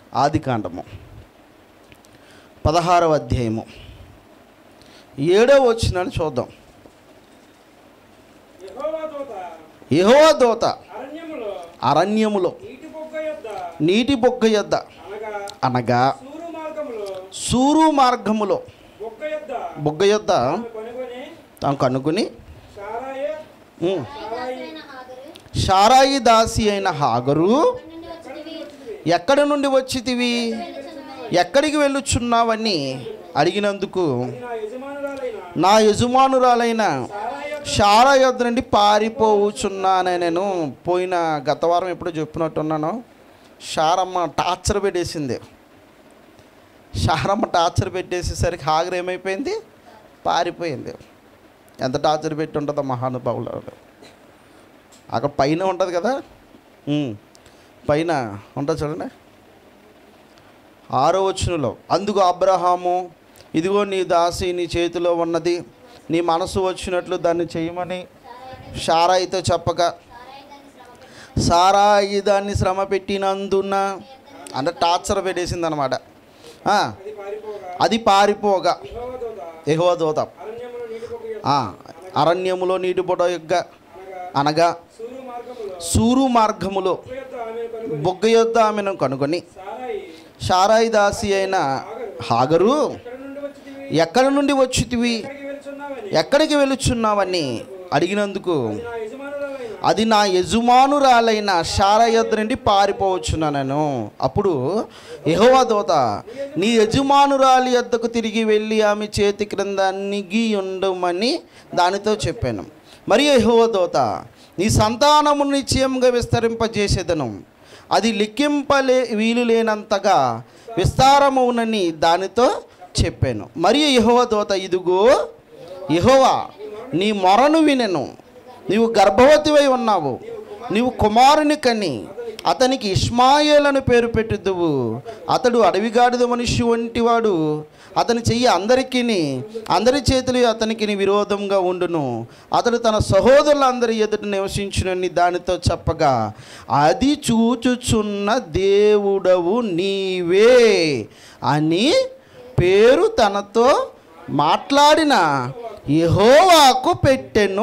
ఆది కాండము పదహారవ అధ్యాయము ఏడవ వచ్చినని చూద్దాం యెహోవా దూత యెహోవా దోత అరణ్యములో అరణ్యములో నీటి బొగ్గ యొద్ద నీటి బొగ్గ యొద్ద అనగా అనగా సూరు మార్గములో సూరు మార్గములో బొగ్గ యొద్ద బొగ్గ యొద్ద ఆమె కనుగొని తాను కనుగొని సారాయ ఉమ్, సారాయి షారాయి దాసి అయిన హాగరు నుండి వచ్చినవి ఎక్కడి నుండి వచ్చితివి ఎక్కడికి వెళ్ళుచున్నావని అడిగినందుకు నా యజమానురాలైన నా యజమానురాలైన సారాయ షారా యొద్ద నుండి పారిపోవుచున్నానే నేను పోయిన గత వారం ఎప్పుడు చెప్పినట్టున్నాను షారమ్మ టార్చర్ పెట్టేసింది షారమ్మ టార్చర్ పెట్టేసేసరికి హాగర్ ఏమైపోయింది పారిపోయింది ఎంత టార్చర్ పెట్టి ఉంటుందో మహానుభావులు అక్కడ పైన ఉంటుంది కదా ఉమ్, పైన ఉంటుంది చూడండి ఆరో వచనంలో అందుకు అబ్రహాము ఇదిగో నీ దాసి నీ చేతిలో ఉన్నది నీ మనసు వచ్చినట్లు దాన్ని చేయమని షారాయితో చెప్పక సారాయి దాన్ని శ్రమ పెట్టినందున అంటే టార్చర్ పెట్టేసింది అనమాట అది పారిపోగా అది పారిపోగా యెహోవా దూత ఎహువ దూత అరణ్యములో నీటి బొగ్గ యొద్ద ఆ, అరణ్యములో నీటి పొడ యొక్క అనగా అనగా సూరు మార్గములో సూరు మార్గములో బొగ్గ యొద్ద ఆమె కనుగొని బొగ్గ యొద్ద ఆమెను కనుగొని సారాయి షారాయి దాసి అయిన హాగరు ఎక్కడి నుండి వచ్చితివి ఎక్కడి నుండి వచ్చితివి ఎక్కడికి వెళ్తున్నావని ఎక్కడికి వెళుచున్నావని అడిగినందుకు నా యజమానురాలైన అది నా యజమానురాలైన షారా యొద్ద నుండి పారిపోవచ్చున్నాను అప్పుడు యెహోవా దోత నీ యజమానురాలి యొద్దకు తిరిగి వెళ్ళి ఆమె చేతి క్రింద నిగి ఉండమని దానితో చెప్పాను మరియు యెహోవా దోత నీ సంతానము నిశ్చయంగా విస్తరింపజేసేదను అది లెక్కింపలే వీలు లేనంతగా విస్తారమవునని దానితో చెప్పాను మరియు యెహోవా దోత ఇదిగో యెహోవా నీ మొరను వినెను నీవు గర్భవతివై ఉన్నావు నీవు కుమారుని కని అతనికి ఇష్మాయేలను పేరు పెట్టుదువు అతడు అడవిగాడిద మనిషి వంటివాడు అతని చెయ్యి అందరికీ అందరి చేతులు అతనికి విరోధంగా ఉండును అతడు తన సహోదరులందరి ఎదుట నివసించునని దానితో చెప్పగా అది చూచుచున్న దేవుడవు నీవే అని పేరు తనతో మాట్లాడిన యెహోవాకు పెట్టెను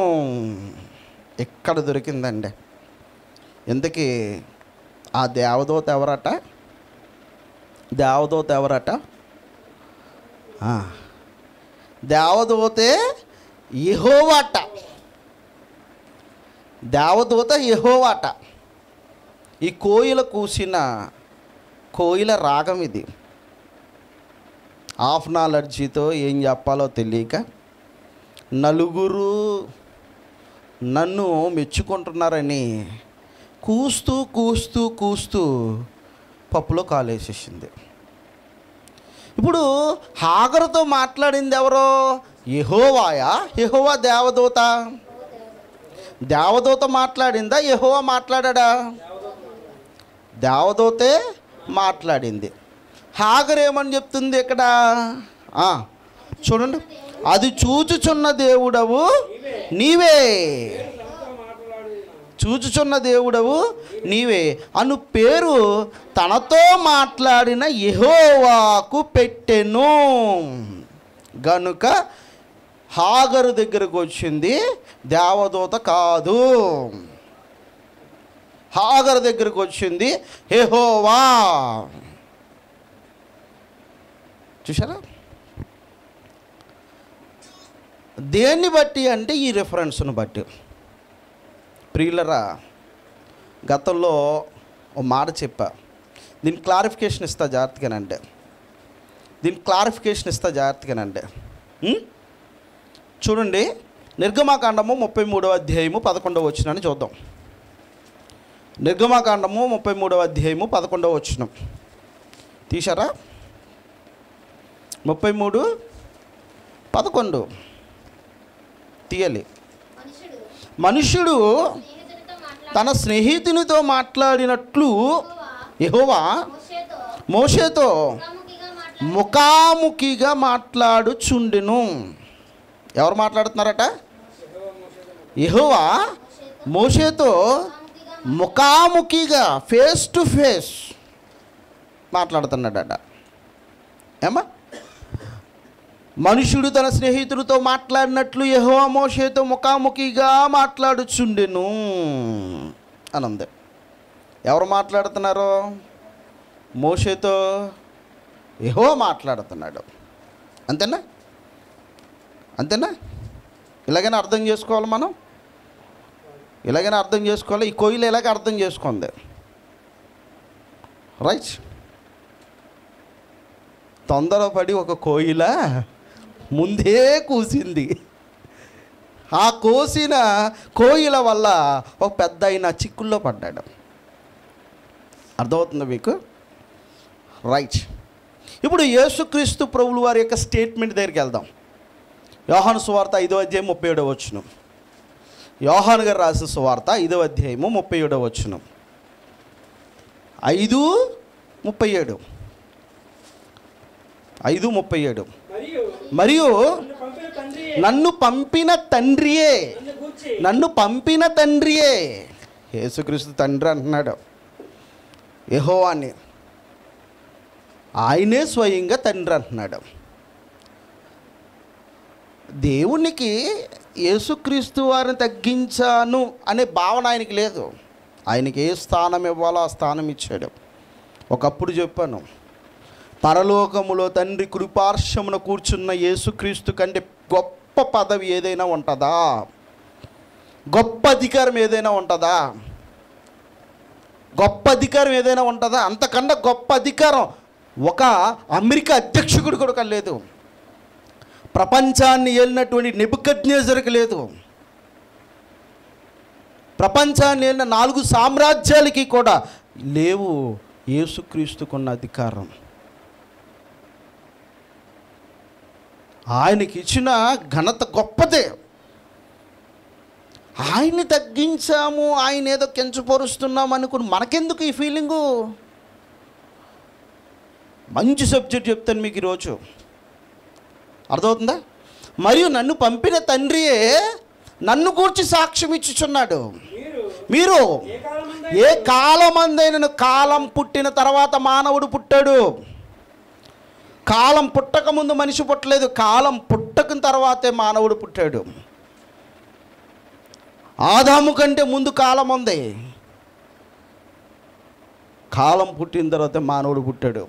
ఎక్కడ దొరికిందండి ఇంతకీ ఆ దేవదూత ఎవరట దేవదూత ఎవరట ఆ, దేవదూతే యెహోవాట దేవదూత యెహోవాట ఈ కోయిల కూసిన కోయిల రాగం ఇది హాఫ్ నాలెడ్జీతో ఏం చెప్పాలో తెలియక నలుగురు నన్ను మెచ్చుకుంటున్నారని కూస్తూ కూస్తూ కూస్తూ పప్పులో కాలేసేసింది ఇప్పుడు హాగరుతో మాట్లాడింది ఎవరో యెహోవాయా యెహోవా దేవదూత దేవదూత మాట్లాడిందా యెహోవా మాట్లాడా దేవదూతే మాట్లాడింది హాగర్ ఏమని చెప్తుంది ఇక్కడ ఆ, చూడండి అది చూచుచున్న దేవుడవు నీవే చూచుచున్న దేవుడవు నీవే అను పేరు తనతో మాట్లాడిన యెహోవాకు పెట్టెను గనుక హాగరు దగ్గరకు వచ్చింది దేవదూత కాదు హాగరు దగ్గరకు వచ్చింది యెహోవా చూసారా దేన్ని బట్టి అంటే ఈ రెఫరెన్స్ను బట్టి ప్రియులరా గతంలో ఓ మాట చెప్పా దీని క్లారిఫికేషన్ ఇస్తా జాగ్రత్తగానంటే దీని క్లారిఫికేషన్ ఇస్తా జాగ్రత్తగానంటే ఉం? చూడండి నిర్గమాకాండము ముప్పై మూడవ అధ్యాయము పదకొండవ వచ్చినని చూద్దాం నిర్గమాకాండము ముప్పై మూడవ అధ్యాయము పదకొండవ వచ్చినం తీశారా ముప్పై మూడు పదకొండు తీయాలి మనుషుడు మనుష్యుడు స్నేహితునితో మాట్లాడి తన స్నేహితునితో మాట్లాడినట్లు యెహోవా మోషేతో మోషేతో ముఖాముఖిగా మాట్లాడి ముఖాముఖిగా మాట్లాడుచుండెను ఎవరు మాట్లాడుతున్నారట యెహోవా మోషేతో ముఖాముఖిగా ముఖాముఖిగా ఫేస్ టు ఫేస్ మాట్లాడుతున్నాడట ఏమ్మా మనుషుడు తన స్నేహితుడితో మాట్లాడినట్లు యెహోవా మోషేతో ముఖాముఖిగా మాట్లాడుచుండెను అని ఉంది ఎవరు మాట్లాడుతున్నారు మోషేతో యెహో మాట్లాడుతున్నాడు అంతేనా అంతేనా ఇలాగైనా అర్థం చేసుకోవాలి మనం ఇలాగైనా అర్థం చేసుకోవాలి ఈ కోయిల ఇలాగ అర్థం చేసుకుంది రైట్ తొందరపడి ఒక కోయిల ముందే కూసింది ఆ కోసిన కోయిల వల్ల ఒక పెద్ద అయిన చిక్కుల్లో పడ్డాడు అర్థమవుతుందా మీకు రైట్ ఇప్పుడు యేసుక్రీస్తు ప్రభులు వారి యొక్క స్టేట్మెంట్ దగ్గరికి వెళ్దాం యోహాను సువార్త ఐదో అధ్యాయం ముప్పై ఏడవ వచ్చును యోహాను గారు రాసిన సువార్త ఐదో అధ్యాయము ముప్పై ఏడవ వచ్చును ఐదు ముప్పై ఏడు ఐదు ముప్పై ఏడు మరియు మరియు నన్ను పంపిన తండ్రి నన్ను పంపిన తండ్రియే నన్ను గూర్చి నన్ను పంపిన తండ్రియే యేసుక్రీస్తు తండ్రి అంటున్నాడు యెహోవాని ఆయనే స్వయంగా తండ్రి అంటున్నాడు దేవునికి యేసుక్రీస్తు వారిని తగ్గించాను అనే భావన ఆయనకి లేదు ఆయనకి ఏ స్థానం ఇవ్వాలో ఆ స్థానం ఇచ్చాడు ఒకప్పుడు చెప్పాను పరలోకములో తండ్రి కృపార్శమున కూర్చున్న యేసుక్రీస్తు కంటే గొప్ప పదవి ఏదైనా ఉంటుందా గొప్ప అధికారం ఏదైనా ఉంటుందా గొప్ప అధికారం ఏదైనా ఉంటుందా అంతకన్నా గొప్ప అధికారం ఒక అమెరికా అధ్యక్షుడు కూడా లేదు ప్రపంచాన్ని ఏలినటువంటి నెబుకజ్ఞేజర్కి లేదు ప్రపంచాన్ని ఏలిన నాలుగు సామ్రాజ్యాలకి కూడా లేవు యేసుక్రీస్తుకున్న అధికారం ఆయనకి ఇచ్చిన ఘనత గొప్పదే ఆయన్ని తగ్గించాము ఆయన ఏదో కించపరుస్తున్నాం అనుకుని మనకెందుకు ఈ ఫీలింగు మంచి సబ్జెక్ట్ చెప్తాను మీకు ఈరోజు అర్థమవుతుందా మరియు నన్ను పంపిన తండ్రియే నన్ను గూర్చి సాక్ష్యం ఇచ్చుచున్నాడు మీరు మీరు ఏ కాలమందు ఏ కాలమందైనను కాలం పుట్టిన తర్వాత మానవుడు పుట్టాడు కాలం పుట్టక ముందు మనిషి పుట్టలేదు కాలం పుట్టక తర్వాతే మానవుడు పుట్టాడు ఆదాము కంటే ముందు కాలం ఉంది కాలం పుట్టిన తర్వాత మానవుడు పుట్టాడు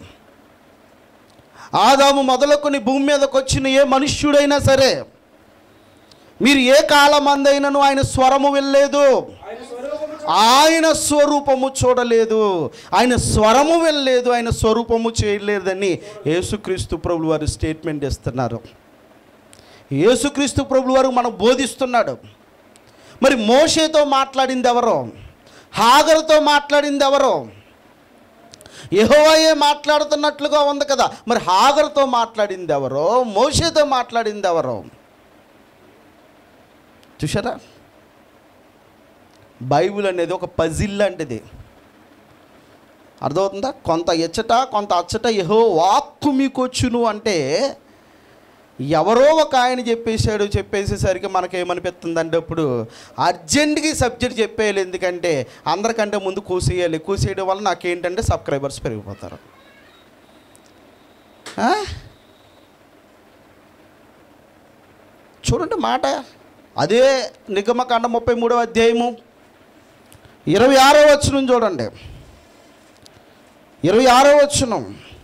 ఆదాము మొదలుకొని భూమి మీదకి వచ్చిన ఏ మనుష్యుడైనా సరే మీరు ఏ కాలమందైనను ఆయన స్వరము వెళ్ళలేదు ఆయన స్వరూపము చూ- ఆయన స్వరూపము చూడలేదు ఆయన స్వరము వెళ్ళలేదు ఆయన స్వరూపము చేయలేదని యేసుక్రీస్తు ప్రభులు వారు స్టేట్మెంట్ ఇస్తున్నారు యేసుక్రీస్తు ప్రభులు వారు మనం బోధిస్తున్నాడు మరి మోషేతో మాట్లాడింది ఎవరో హాగరుతో మాట్లాడింది ఎవరో యెహోవాయే మాట్లాడుతున్నట్లుగా ఉంది కదా మరి హాగరుతో మాట్లాడింది ఎవరో మోషేతో మాట్లాడింది ఎవరో చూసారా బైబిల్ అనేది ఒక పజిల్ లాంటిది అర్థమవుతుందా కొంత ఎచ్చట కొంత అచ్చట యహో వాక్కు మీకు వచ్చును అంటే ఎవరో ఒక ఆయన చెప్పేశాడు చెప్పేసేసరికి మనకేమనిపిస్తుంది అంటే ఇప్పుడు అర్జెంట్గా ఈ సబ్జెక్ట్ చెప్పేయాలి ఎందుకంటే అందరికంటే ముందు కూసేయాలి కూసేయడం వల్ల నాకేంటంటే సబ్స్క్రైబర్స్ పెరిగిపోతారు ఆ? చూడండి మాట అదే నిగమకాండ ముప్పై మూడవ అధ్యాయము ఇరవై ఆరో వచ్చును చూడండి ఇరవై ఆరో వచ్చును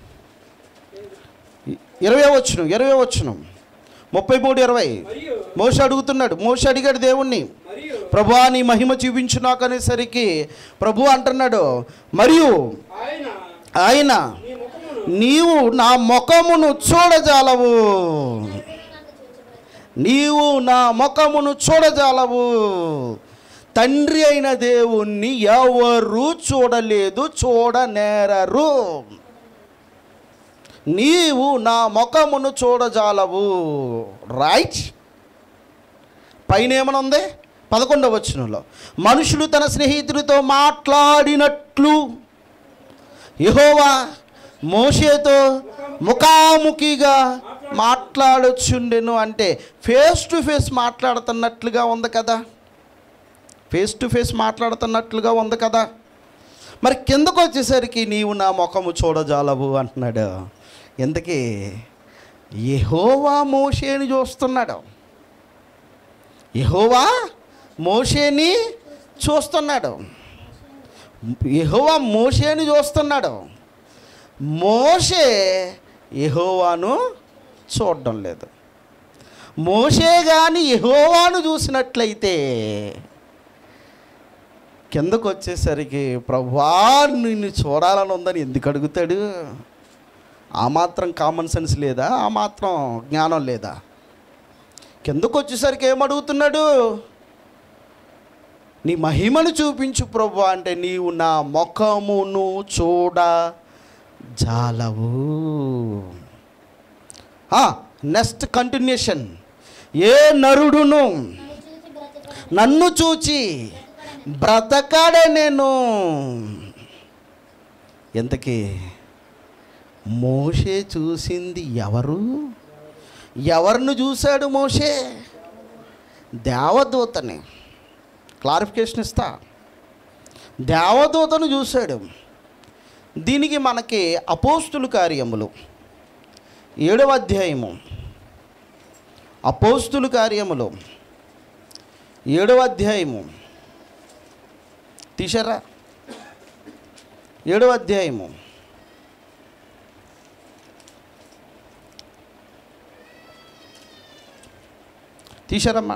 ఇరవై వచ్చును ఇరవై వచ్చును ముప్పై మూడు ఇరవై మరియు మోస అడుగుతున్నాడు మోస అడిగాడు దేవుణ్ణి మరియు ప్రభువా నీ మహిమ చూపించు నాకు అనేసరికి ప్రభు అంటున్నాడు మరియు ఆయన ఆయన నీ ముఖమును నీవు నా ముఖమును చూడజాలవు నీవు నా ముఖమును చూడజాలవు తండ్రి అయిన దేవుణ్ణి ఎవరు చూడలేదు చూడనేరరు నీవు నా ముఖమును చూడజాలవు రైట్ పైన ఏమనుంది పదకొండవ వచనంలో మనుషులు తన స్నేహితుడితో మాట్లాడినట్లు యెహోవా మోషేతో ముఖాముఖిగా మాట్లాడొచ్చుండెను అంటే ఫేస్ టు ఫేస్ మాట్లాడుతున్నట్లుగా ఉంది కదా ఫేస్ టు ఫేస్ మాట్లాడుతున్నట్లుగా ఉంది కదా మరి కిందకు వచ్చేసరికి నీవు నా ముఖము చూడజాలవు అంటున్నాడు ఎందుకీ యెహోవా మోషేని చూస్తున్నాడు యెహోవా మోషేని చూస్తున్నాడు యెహోవా మోషేని చూస్తున్నాడు మోషే యెహోవాను చూడడం లేదు మోషే కానీ యెహోవాను చూసినట్లయితే కిందకు వచ్చేసరికి ప్రభా నిన్ను చూడాలని ఉందని ఎందుకు అడుగుతాడు ఆ మాత్రం కామన్ సెన్స్ లేదా ఆ మాత్రం జ్ఞానం లేదా కిందకు వచ్చేసరికి ఏమడుగుతున్నాడు నీ మహిమను చూపించు ప్రభు అంటే నీవు నా ముఖమును చూడ జాలవు నెక్స్ట్ కంటిన్యూషన్ ఏ నరుడును నన్ను చూసి నన్ను చూచి బ్రతకడని బ్రతకాడే నేను ఎంతకీ మోషే చూసింది ఎవరు ఎవరిని చూశాడు మోషే దేవదూతని క్లారిఫికేషన్ ఇస్తా దేవదూతను చూశాడు దీనికి మనకి అపోస్తుల కార్యములు ఏడవ అధ్యాయము అపోస్తుల కార్యములు ఏడవ అధ్యాయము తీశారా ఏడవ అధ్యాయము తీశారమ్మా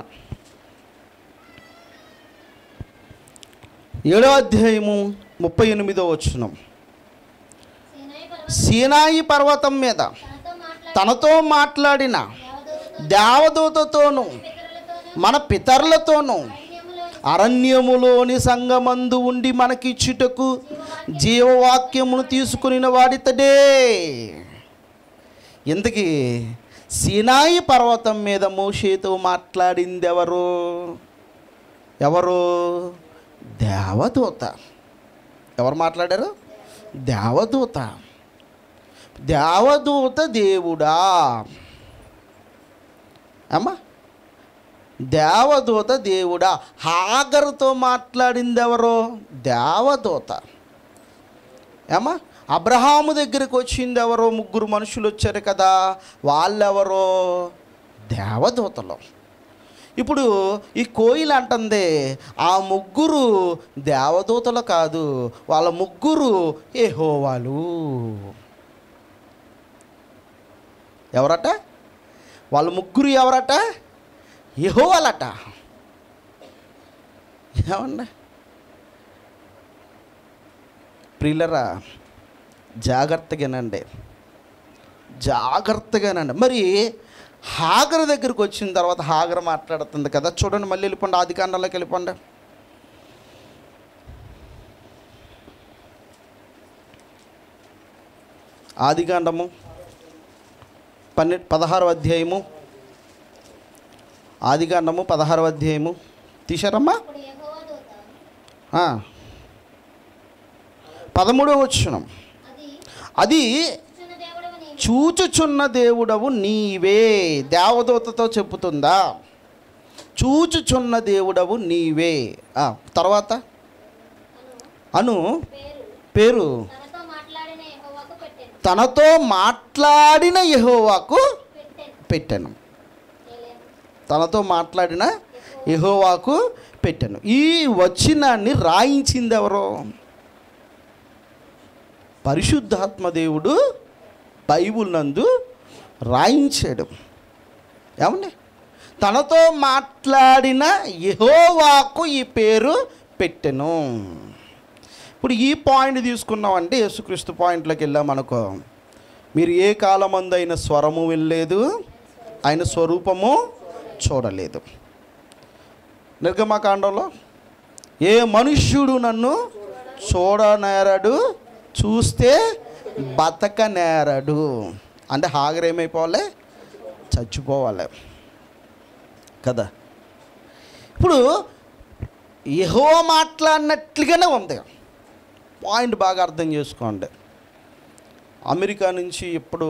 ఏడవ అధ్యాయము ముప్పై ఎనిమిదో వచ్చినాం సీనాయి పర్వతం సీనాయి పర్వతం మీద తనతో మాట్లాడి తనతో మాట్లాడిన దేవదూతతో దేవదూతతోనూ పితరులతోనూ మన పితరులతోనూ అరణ్యములో అరణ్యములోని సంగమందు ఉండి మనకిచ్చుటకు జీవవాక్యమును తీసుకుని వాడితడే ఇంతకీ సినాయి పర్వతం మీద మోషేతో మాట్లాడింది ఎవరు ఎవరు దేవదూత ఎవరు మాట్లాడారు దేవదూత దేవదూత దేవుడా అమ్మా దేవదూత దేవుడా హాగరుతో మాట్లాడింది ఎవరో దేవదూత ఏమా అబ్రహాము దగ్గరికి వచ్చింది ఎవరో ముగ్గురు మనుషులు వచ్చారు కదా వాళ్ళెవరో దేవదూతలు ఇప్పుడు ఈ కోయిల్ అంటుంది ఆ ముగ్గురు దేవదూతలు కాదు వాళ్ళ ముగ్గురు ఏహోవాలు ఎవరట వాళ్ళ ముగ్గురు ఎవరట యెహోవాలట ఏమండి ప్రియులరా జాగ్రత్తగానండి జాగ్రత్తగానండి మరి హాగర్ దగ్గరికి వచ్చిన తర్వాత హాగర్ మాట్లాడుతుంది కదా చూడండి మళ్ళీ వెళ్ళిపోండి ఆది కాండంలోకి వెళ్ళిపోండి ఆదికాండము పన్నె పదహారవ అధ్యాయము ఆదికాండము పదహారవ అధ్యాయము తీశారమ్మా అప్పుడు యెహోవా దూత ఆ. పదమూడవ వచ్చినం అది అది చిన్న దేవుడవు నీవు చూచుచున్న దేవుడవు నీవే దేవదూతతో చెప్పుతుందా చూచుచున్న దేవుడవు నీవే ఆ, తర్వాత అను పేరు పేరు తనతో మాట్లాడిన యెహోవాకు పెట్టెను తనతో మాట్లాడిన యెహోవాకు పెట్టెను పెట్టాను ఏలేను. తనతో మాట్లాడిన యెహోవాకు పెట్టాను ఈ వచనాన్ని రాయించింది ఎవరో పరిశుద్ధాత్మ దేవుడు బైబుల్ నందు రాయించాడు ఏమండి తనతో మాట్లాడిన యెహోవాకు ఈ పేరు పెట్టెను ఇప్పుడు ఈ పాయింట్ తీసుకున్నామంటే యేసుక్రీస్తు పాయింట్లోకి వెళ్ళామనుకో మీరు ఏ కాలమందు అయిన స్వరము వెళ్ళలేదు ఆయన స్వరూపము చూడలేదు నిర్గమకాండంలో ఏ మనుష్యుడు నన్ను చూడనేరడు చూస్తే బతకనేరడు అంటే హాగర్ ఏమైపోవాలి చచ్చిపోవాలి కదా ఇప్పుడు యహో మాట్లాడినట్లుగానే ఉంది పాయింట్ బాగా అర్థం చేసుకోండి అమెరికా నుంచి ఇప్పుడు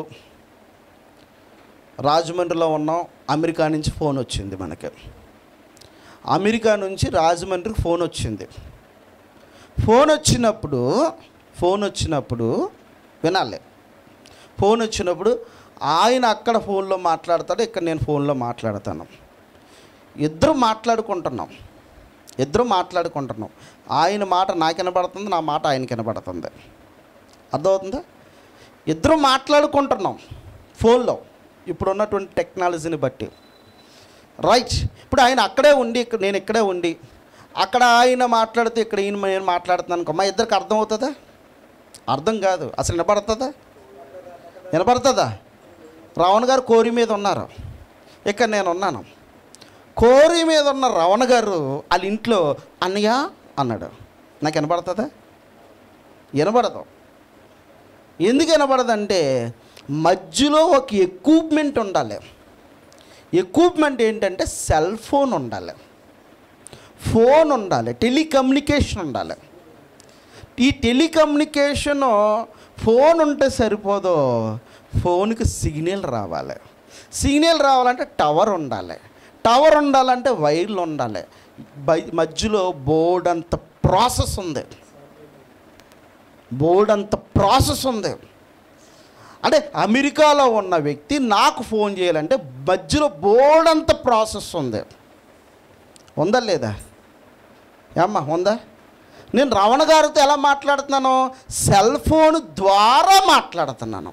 రాజమండ్రిలో ఉన్నాం అమెరికా నుంచి ఫోన్ వచ్చింది మనకి అమెరికా నుంచి రాజమండ్రికి ఫోన్ వచ్చింది ఫోన్ వచ్చినప్పుడు ఫోన్ వచ్చినప్పుడు వినాలి ఫోన్ వచ్చినప్పుడు ఆయన అక్కడ ఫోన్లో మాట్లాడతాడు ఇక్కడ నేను ఫోన్లో మాట్లాడతాను ఇద్దరు మాట్లాడుకుంటున్నాం ఇద్దరు మాట్లాడుకుంటున్నాం ఆయన మాట నాకు వినపడుతుంది నా మాట ఆయనకి వినపడుతుంది అర్థమవుతుందా ఇద్దరు మాట్లాడుకుంటున్నాం ఫోన్లో ఇప్పుడు ఉన్నటువంటి టెక్నాలజీని బట్టి రైట్ ఇప్పుడు ఆయన అక్కడే ఉండి ఇక్కడ నేను ఇక్కడే ఉండి అక్కడ ఆయన మాట్లాడితే ఇక్కడ ఈయన నేను మాట్లాడుతున్నాను అనుకో మా ఇద్దరికి అర్థం అవుతుందా అర్థం కాదు అసలు వినపడుతుందా వినపడుతుందా రావణ గారు కోరి మీద ఉన్నారు ఇక్కడ నేను ఉన్నాను కోరి మీద ఉన్న రవణ గారు వాళ్ళ ఇంట్లో అన్నయ్య అన్నాడు నాకు వినపడుతుందా వినపడదు ఎందుకు వినపడదంటే మధ్యలో ఒక ఎక్విప్మెంట్ ఉండాలి ఎక్విప్మెంట్ ఏంటంటే సెల్ ఫోన్ ఉండాలి ఫోన్ ఉండాలి టెలికమ్యూనికేషన్ ఉండాలి ఈ టెలికమ్యూనికేషను ఫోన్ ఉంటే సరిపోదు ఫోన్కి సిగ్నల్ రావాలి సిగ్నల్ రావాలంటే టవర్ ఉండాలి టవర్ ఉండాలంటే వైర్లు ఉండాలి బై మధ్యలో బోర్డ్ అంత ప్రాసెస్ ఉంది బోర్డ్ అంత ప్రాసెస్ ఉంది అంటే అమెరికాలో ఉన్న వ్యక్తి నాకు ఫోన్ చేయాలంటే మధ్యలో బోర్డ్ అంత ప్రాసెస్ ఉంది ఉందా లేదా ఏమ్మా ఉందా నేను రమణ గారితో ఎలా మాట్లాడుతున్నాను సెల్ ఫోన్ ద్వారా మాట్లాడుతున్నాను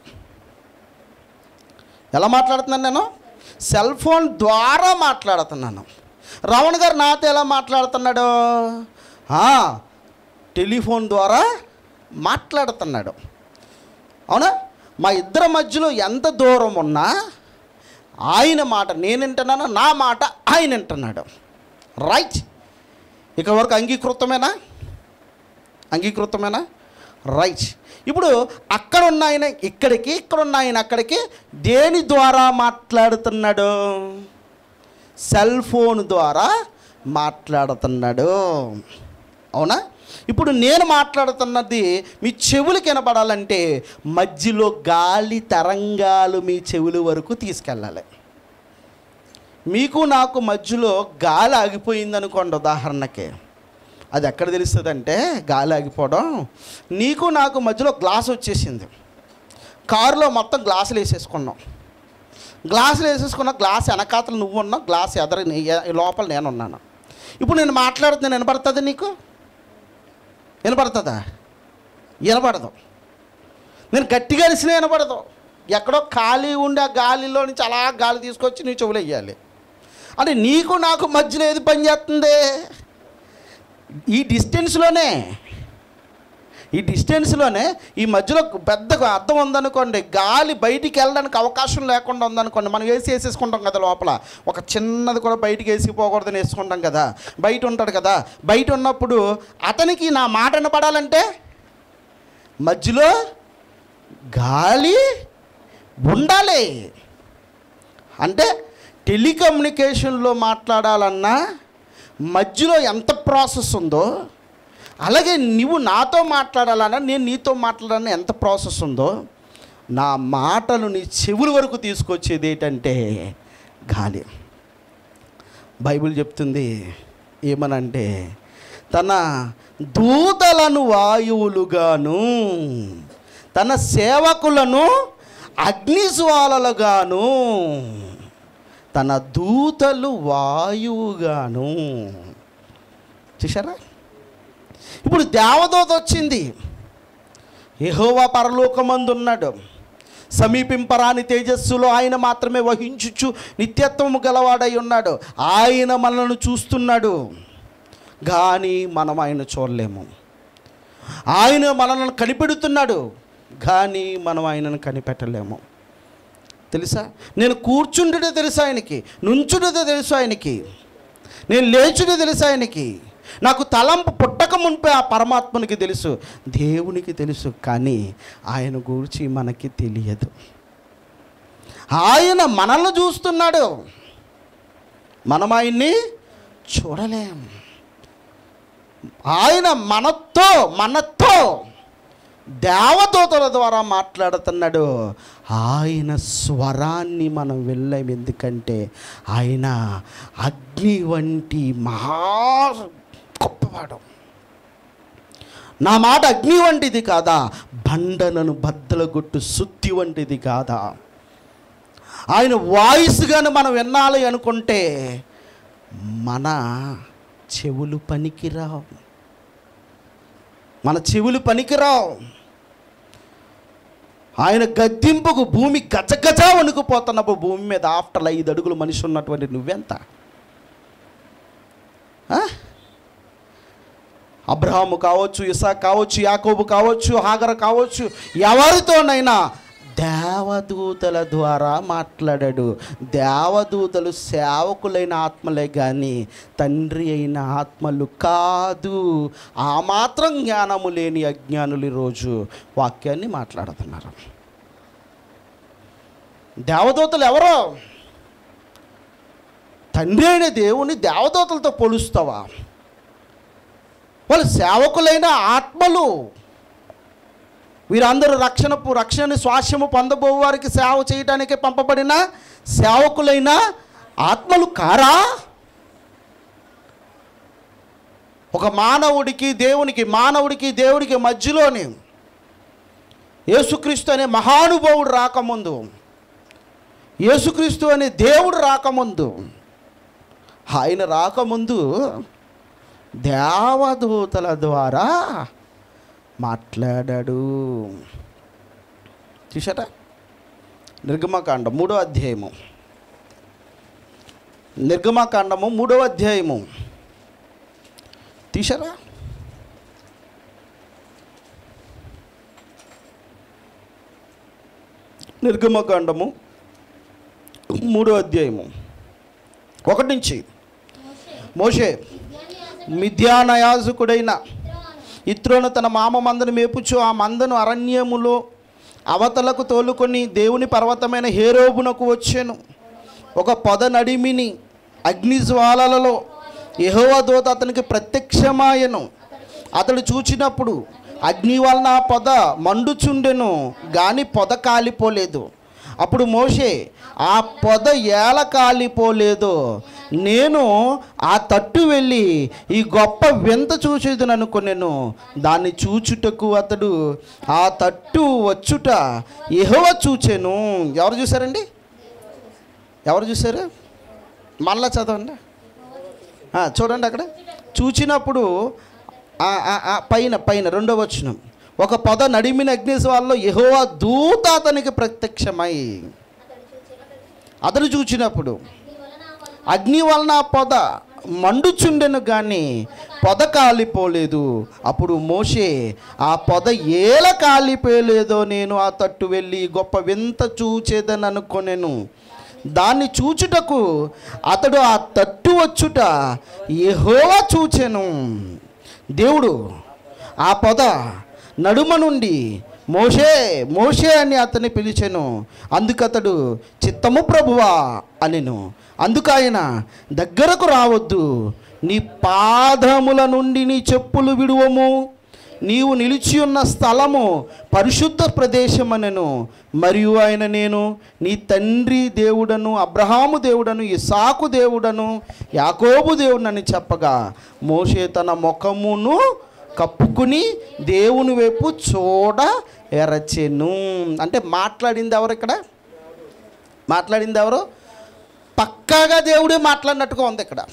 ఎలా మాట్లాడుతున్నాను నేను సెల్ ఫోన్ ద్వారా మాట్లాడుతున్నాను రమణ గారు నాతో ఎలా మాట్లాడుతున్నాడు ఆ, టెలిఫోన్ ద్వారా మాట్లాడుతున్నాడు అవునా మా ఇద్దరి మధ్యలో ఎంత దూరం ఉన్నా ఆయన మాట నేను వింటున్నాను నా మాట ఆయన వింటున్నాడు రైట్ ఇక వరకు అంగీకృతమేనా అంగీకృతమేనా రైట్ ఇప్పుడు అక్కడ ఉన్న ఆయన ఇక్కడికి ఇక్కడ ఉన్న ఆయన అక్కడికి దేని ద్వారా మాట్లాడుతున్నాడు సెల్ ఫోన్ ద్వారా మాట్లాడుతున్నాడు అవునా ఇప్పుడు నేను మాట్లాడుతున్నది మీ చెవులకి వినపడాలంటే మధ్యలో గాలి తరంగాలు మీ చెవుల వరకు తీసుకెళ్ళాలి మీకు నాకు మధ్యలో గాలి ఆగిపోయింది అనుకోండి ఉదాహరణకి అది ఎక్కడ తెలుస్తుందంటే గాలి ఆగిపోవడం నీకు నాకు మధ్యలో గ్లాస్ వచ్చేసింది కారులో మొత్తం గ్లాసులు వేసేసుకున్నాం గ్లాసులు వేసేసుకున్న గ్లాస్ వెనకాతలు నువ్వు ఉన్నావు గ్లాస్ ఎదర నీ- ఎ- లోపల నేను ఉన్నాను ఇప్పుడు నేను మాట్లాడుతున్నాను వినపడుతుంది నీకు వినపడుతుందా వినపడదు నేను గట్టిగా అరిసినా వినపడదు ఎక్కడో ఖాళీ ఉండి ఆ గాలిలో నుంచి అలా గాలి తీసుకొచ్చి నీ చెవులు వేయాలి అంటే నీకు నాకు మధ్యలో ఏది పని చేస్తుంది ఈ డిస్టెన్స్లోనే ఈ డిస్టెన్స్లోనే ఈ మధ్యలో పెద్ద అర్థం ఉందనుకోండి గాలి బయటికి వెళ్ళడానికి అవకాశం లేకుండా ఉందనుకోండి మనం వేసి వేసేసుకుంటాం కదా లోపల ఒక చిన్నది కూడా బయటికి వేసిపోకూడదని వేసుకుంటాం కదా బయట ఉంటాడు కదా బయట ఉన్నప్పుడు అతనికి నా మాట వినపడాలంటే మధ్యలో గాలి ఉండాలి అంటే టెలికమ్యూనికేషన్లో మాట్లాడాలన్నా మధ్యలో ఎంత ప్రాసెస్ ఉందో అలాగే నువ్వు నాతో మాట్లాడాలన్నా నేను నీతో మాట్లాడాలన్నా ఎంత ప్రాసెస్ ఉందో నా మాటలు నీ చెవుల వరకు తీసుకొచ్చేది ఏంటంటే గాలి బైబిల్ చెప్తుంది ఏమనంటే తన దూతలను వాయువులుగాను తన సేవకులను అగ్నిజ్వాలలుగాను తన దూతలు వాయువుగాను చూసారా ఇప్పుడు దేవదూత వచ్చింది యెహోవా పరలోకమందు ఉన్నాడు సమీపింపరాని తేజస్సులో ఆయన మాత్రమే వహించుచు నిత్యత్వము గలవాడై ఉన్నాడు ఆయన మనల్ని చూస్తున్నాడు కానీ మనం ఆయన చూడలేము ఆయన మనల్ని కనిపెడుతున్నాడు కానీ మనం ఆయనను కనిపెట్టలేము తెలుసా నేను కూర్చుండుడే తెలుసు ఆయనకి నుంచుడుదే తెలుసు ఆయనకి నేను లేచుడే తెలుసు ఆయనకి నాకు తలంపు పుట్టక మునిపే ఆ పరమాత్మనికి తెలుసు దేవునికి తెలుసు కానీ ఆయన గురించి మనకి తెలియదు ఆయన మనల్ని చూస్తున్నాడు మనం ఆయన్ని చూడలేం ఆయన మనతో మనతో దేవదూతల ద్వారా మాట్లాడుతున్నాడు ఆయన స్వరాన్ని మనం వెళ్ళాం ఎందుకంటే ఆయన అగ్ని వంటి మహా గొప్పవాడు నా మాట అగ్ని వంటిది కాదా బండనను బద్దలగొట్టు సుత్తి వంటిది కాదా ఆయన వాయిస్గాను మనం వినాలి అనుకుంటే మన చెవులు పనికిరావు మన చెవులు పనికిరావు ఆయన గద్దింపుకు భూమి గజగజ వణుకుపోతున్నప్పుడు భూమి మీద ఆఫ్టర్ ఐదు అడుగులు మనిషి ఉన్నటువంటి నువ్వెంత ఆ? అబ్రహాము కావచ్చు ఇసాక్ కావచ్చు యాకోబు కావచ్చు హాగర కావచ్చు ఎవరితోనైనా దేవదూతల ద్వారా మాట్లాడాడు దేవదూతలు సేవకులైన ఆత్మలే కానీ తండ్రి అయిన ఆత్మలు కాదు ఆ మాత్రం జ్ఞానము లేని అజ్ఞానులు ఈరోజు వాక్యాన్ని మాట్లాడుతున్నారు దేవదూతలు ఎవరో తండ్రి అయిన దేవుని దేవదూతలతో పోలుస్తావా వాళ్ళు సేవకులైన ఆత్మలు వీరందరూ రక్షణపు రక్షణ స్వాస్యము పొందబో వారికి సేవ చేయడానికి పంపబడిన సేవకులైన ఆత్మలు కారా ఒక మానవుడికి దేవునికి మానవుడికి దేవుడికి మధ్యలోని యేసుక్రీస్తు అనే మహానుభావుడు రాకముందు యేసుక్రీస్తు అనే దేవుడు రాకముందు ఆయన రాకముందు దేవదూతల ద్వారా మాట్లాడాడు చూసారా నిర్గమకాండం మూడో అధ్యాయము నిర్గమకాండము మూడో అధ్యాయము తీసారా నిర్గమకాండము మూడో అధ్యాయము ఒకటి నుంచి మోషే మోషే విజ్ఞాని మిథ్యాన యాజకుడైన యాజకుడు ఇత్రోను తన మామ మందను మేపుచు ఆ మందను అరణ్యములో అవతలకు తోలుకొని దేవుని పర్వతమైన హేరోబునకు వచ్చాను ఒక పొద నడిమిని అగ్ని జ్వాలలలో యెహోవా దూత అతనికి ప్రత్యక్షమాయను అతడు చూచినప్పుడు అగ్ని వలన ఆ పొద మండుచుండెను గాని పొద కాలిపోలేదు అప్పుడు మోషే ఆ పొద ఏల కాలిపోలేదో నేను ఆ తట్టు వెళ్ళి ఈ గొప్ప వింత చూసేదని అనుకునేను దాన్ని చూచుటకు అతడు ఆ తట్టు వచ్చుట ఎహవ చూచాను ఎవరు చూసారండి ఎవరు చూసారు మళ్ళా చదవండి ఆ, చూడండి అక్కడ చూచినప్పుడు ఆ, ఆ, ఆ, పైన పైన రెండో వచనం ఒక పొద నడిమిన అగ్నిస్వాల్లో యెహోవా దూత అతనికి ప్రత్యక్షమై అతను చూచినప్పుడు అగ్ని వలన ఆ పొద మండుచుండెను కానీ పొద కాలిపోలేదు అప్పుడు మోషే ఆ పొద ఏల కాలిపోలేదో నేను ఆ తట్టు వెళ్ళి గొప్ప వింత చూచేదని అనుకొనెను దాన్ని చూచుటకు అతడు ఆ తట్టు వచ్చుట యెహోవా చూచెను దేవుడు ఆ పొద నడుమ నుండి మోషే మోషే అని అతన్ని పిలిచెను అందుకతడు చిత్తము ప్రభువా అనెను అందుకు ఆయన దగ్గరకు రావద్దు నీ పాదముల నుండి నీ చెప్పులు విడువము నీవు నిలిచి ఉన్న స్థలము పరిశుద్ధ ప్రదేశమనెను మరియు ఆయన నేను నీ తండ్రి దేవుడను అబ్రహాము దేవుడను ఇసాకు దేవుడను యాకోబు దేవుడనని చెప్పగా మోషే తన ముఖమును కప్పుకుని దేవుని వైపు చూడ ఎరచెను అంటే మాట్లాడింది ఎవరు ఇక్కడ మాట్లాడింది ఎవరు పక్కాగా దేవుడే మాట్లాడినట్టుగా ఉంది ఇక్కడ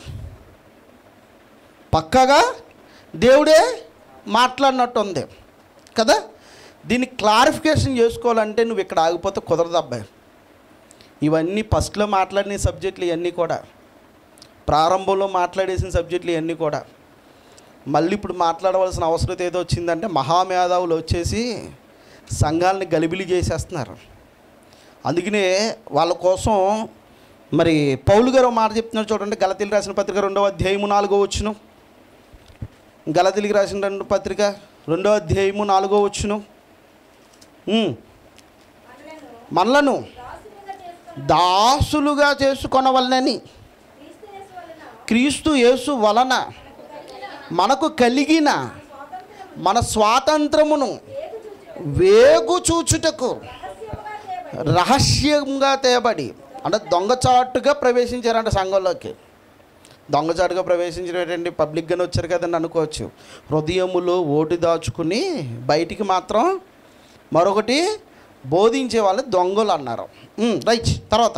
పక్కాగా దేవుడే మాట్లాడినట్టు ఉంది కదా దీన్ని క్లారిఫికేషన్ చేసుకోవాలంటే నువ్వు ఇక్కడ ఆగిపోతే కుదరదు అబ్బాయి ఇవన్నీ ఫస్ట్లో మాట్లాడిన సబ్జెక్టులు ఇవన్నీ కూడా ప్రారంభంలో మాట్లాడేసిన సబ్జెక్టులు ఇవన్నీ కూడా మళ్ళీ ఇప్పుడు మాట్లాడవలసిన అవసరం ఏదో వచ్చిందంటే మహామేధావులు వచ్చేసి సంఘాలని గలిబిలి చేసేస్తున్నారు అందుకనే వాళ్ళ కోసం మరి పౌలు గారు ఒక మాట చెప్తున్నారు చూడండి గలతీలు రాసిన పత్రిక రెండవ అధ్యాయము నాలుగో వచ్చును గలతీలికి రాసిన రెండు పత్రిక రెండవ అధ్యాయము నాలుగో వచ్చును ఉమ్. మనలను దాసులుగా చేసుకొనవలనని క్రీస్తు యేసు వలన మనకు కలిగిన మన స్వాతంత్రమును వేగు చూచుటకు రహస్యంగా తేబడి అంటే దొంగచాటుగా ప్రవేశించారంట సంఘంలోకి దొంగచాటుగా ప్రవేశించడం ఏంటండి పబ్లిక్గానే వచ్చారు కదండి అనుకోవచ్చు హృదయములో ఓటు దాచుకుని బయటికి మాత్రం మరొకటి బోధించే వాళ్ళు దొంగలు అన్నారు ఉమ్, రైట్ తర్వాత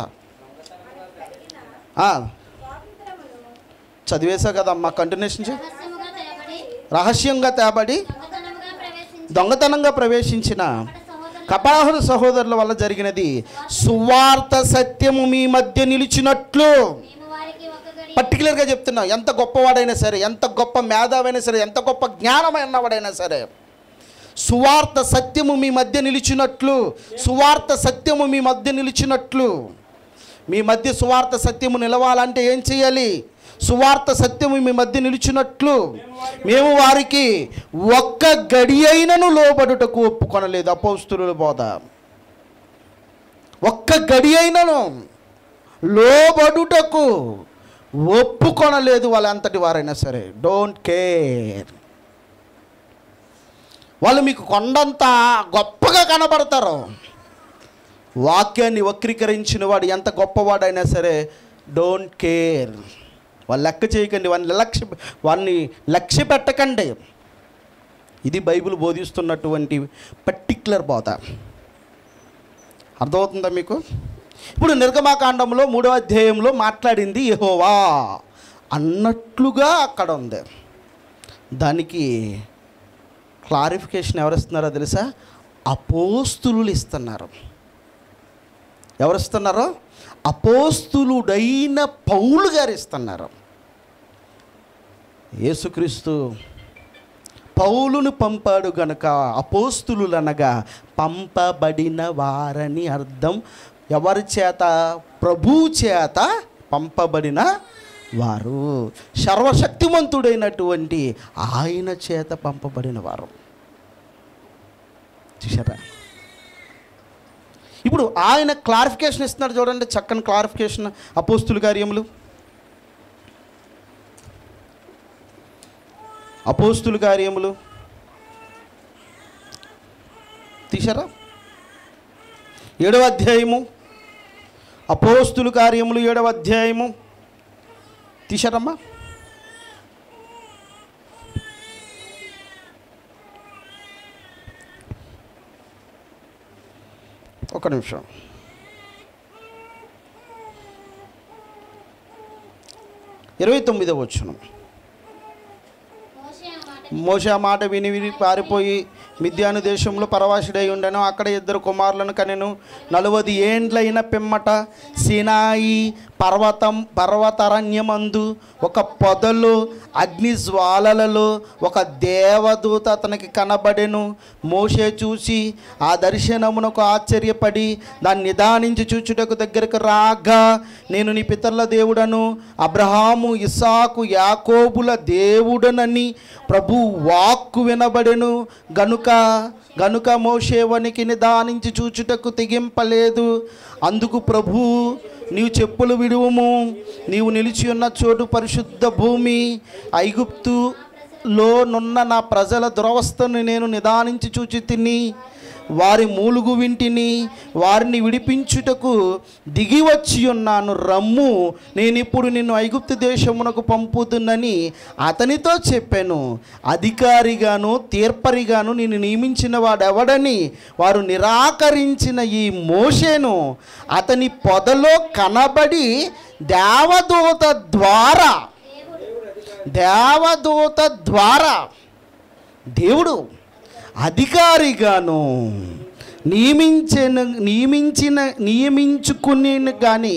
ఆ, చదివేశావు కదమ్మా కంటిన్యూషన్ చే రహస్యముగా తేబడి రహస్యంగా తేబడి దొంగతనముగా ప్రవేశించి దొంగతనంగా ప్రవేశించిన అక్కడ సహోదరులు కపాహుల సహోదరుల వల్ల జరిగినది సువార్త సత్యము మీ మధ్య నిలిచినట్లు మేము వారికి ఒక గడి పర్టికులర్గా చెప్తున్నా ఎంత గొప్పవాడైనా సరే ఎంత గొప్ప మేధావైనా సరే ఎంత గొప్ప జ్ఞానమైనవాడైనా సరే సువార్త సత్యము మీ మధ్య నిలిచినట్లు సువార్త సత్యము మీ మధ్య నిలిచినట్లు మీ మధ్య సువార్త సత్యము నిలవాలంటే ఏం చేయాలి సువార్త సత్యము మీ మధ్య నిలిచినట్లు మేము వారికి ఒక్క గడి అయినను లోబడుటకు ఒప్పుకొనలేదు అపోస్తుల బోధ ఒక్క గడి అయినను లోబడుటకు ఒప్పుకొనలేదు వాళ్ళంతటి వారైనా సరే డోంట్ కేర్ వాళ్ళు మీకు కొండంత గొప్పగా కనబడతారు వాక్యాన్ని వక్రీకరించిన వాడు ఎంత గొప్పవాడైనా సరే డోంట్ కేర్ వాళ్ళు లెక్క చేయకండి వాడిని లక్ష్య వాడిని లక్ష్య పెట్టకండి ఇది బైబిల్ బోధిస్తున్నటువంటి పర్టిక్యులర్ బోధ అర్థమవుతుందా మీకు ఇప్పుడు నిర్గమాకాండంలో మూడో అధ్యాయంలో మాట్లాడింది యెహోవా అన్నట్లుగా అక్కడ ఉంది దానికి క్లారిఫికేషన్ ఎవరు ఇస్తున్నారో తెలుసా అపోస్తులు ఇస్తున్నారు ఎవరు ఇస్తున్నారు అపోస్తులుడైన పౌలు గారు ఇస్తున్నారు యేసుక్రీస్తు పౌలును పంపాడు గనుక అపోస్తులు అనగా పంపబడిన వారని అర్థం ఎవరి చేత ప్రభు చేత పంపబడిన వారు సర్వశక్తిమంతుడైనటువంటి ఆయన చేత పంపబడిన వారు చూసారా ఇప్పుడు ఆయన క్లారిఫికేషన్ ఇస్తున్నాడు చూడండి చక్కని క్లారిఫికేషన్ అపోస్తుల కార్యములు అపోస్తుల కార్యములు తీసారా ఏడవ అధ్యాయము అపోస్తుల కార్యములు ఏడవ అధ్యాయము తీసారమ్మా ఒక నిమిషం ఇరవై తొమ్మిదో వచ్చును మోషే ఆ మాట మోషే ఆ మాట విని విని పారిపోయి మిద్యాను దేశంలో పరవాసుడై ఉండెను అక్కడ ఇద్దరు కుమారులను కనెను నలువది ఏండ్లైన పిమ్మట సినాయి పర్వతం పర్వతారణ్యమందు ఒక పొదలు అగ్ని జ్వాలలలో ఒక దేవదూత అతనికి కనబడెను మోషే చూసి ఆ దర్శనమునకు ఆశ్చర్యపడి దాన్ని నిదానించి చూచుటకు దగ్గరకు రాగా నేను నీ పితరుల దేవుడను అబ్రహాము ఇసాకు యాకోబుల దేవుడనని ప్రభు వాక్కు వినబడెను గనుక గనుక మోషేవనికి నిదానించి చూచుటకు తెగింపలేదు అందుకు ప్రభు నీవు చెప్పులు విడువుము నీవు నిలిచి ఉన్న చోటు పరిశుద్ధ భూమి ఐగుప్తులో నున్న నా ప్రజల దురవస్థను నేను నిదానించి చూచి తిని వారి మూలుగు వింటిని వారిని విడిపించుటకు దిగి వచ్చి ఉన్నాను రమ్ము నేను ఇప్పుడు నిన్ను ఐగుప్తు దేశమునకు పంపుతున్నని అతనితో చెప్పాను అధికారిగాను తీర్పరిగాను నేను నియమించిన వాడెవడని వారు నిరాకరించిన ఈ మోషేను అతని పొదలో కనబడి దేవదూత ద్వారా దేవదూత ద్వారా దేవుడు అధికారిగాను నియమించిన నియమించిన నియమించుకుని కానీ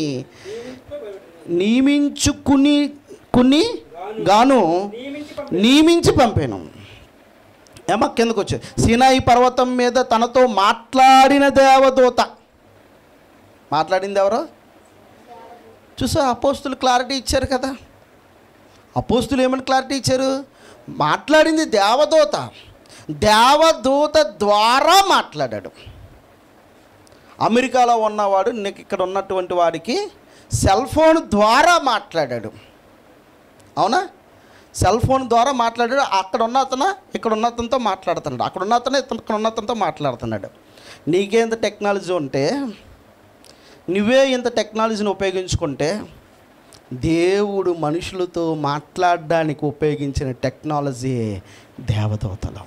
నియమించుకుని కుని గాను నియమించి నియమించి పంపాను ఏమా కిందకు వచ్చి సినాయి పర్వతం మీద తనతో మాట్లాడిన దేవదూత మాట్లాడింది ఎవరు చూసా అపోస్తులు క్లారిటీ ఇచ్చారు కదా అపోస్తులు ఏమని క్లారిటీ ఇచ్చారు మాట్లాడింది దేవదూత దేవదూత ద్వారా మాట్లాడాడు అమెరికాలో ఉన్నవాడు నీకు ఇక్కడ ఉన్నటువంటి వాడికి సెల్ ఫోన్ ద్వారా మాట్లాడాడు అవునా సెల్ ఫోన్ ద్వారా మాట్లాడాడు అక్కడ ఉన్న అతను ఇక్కడ ఉన్న అతనితో మాట్లాడుతున్నాడు అక్కడ ఉన్న అతను ఇతను ఇక్కడ ఉన్న అతనితో మాట్లాడుతున్నాడు నీకే ఇంత టెక్నాలజీ ఉంటే నువ్వే ఇంత టెక్నాలజీని ఉపయోగించుకుంటే దేవుడు మనుషులతో మాట్లాడడానికి ఉపయోగించిన టెక్నాలజీ దేవదూతలు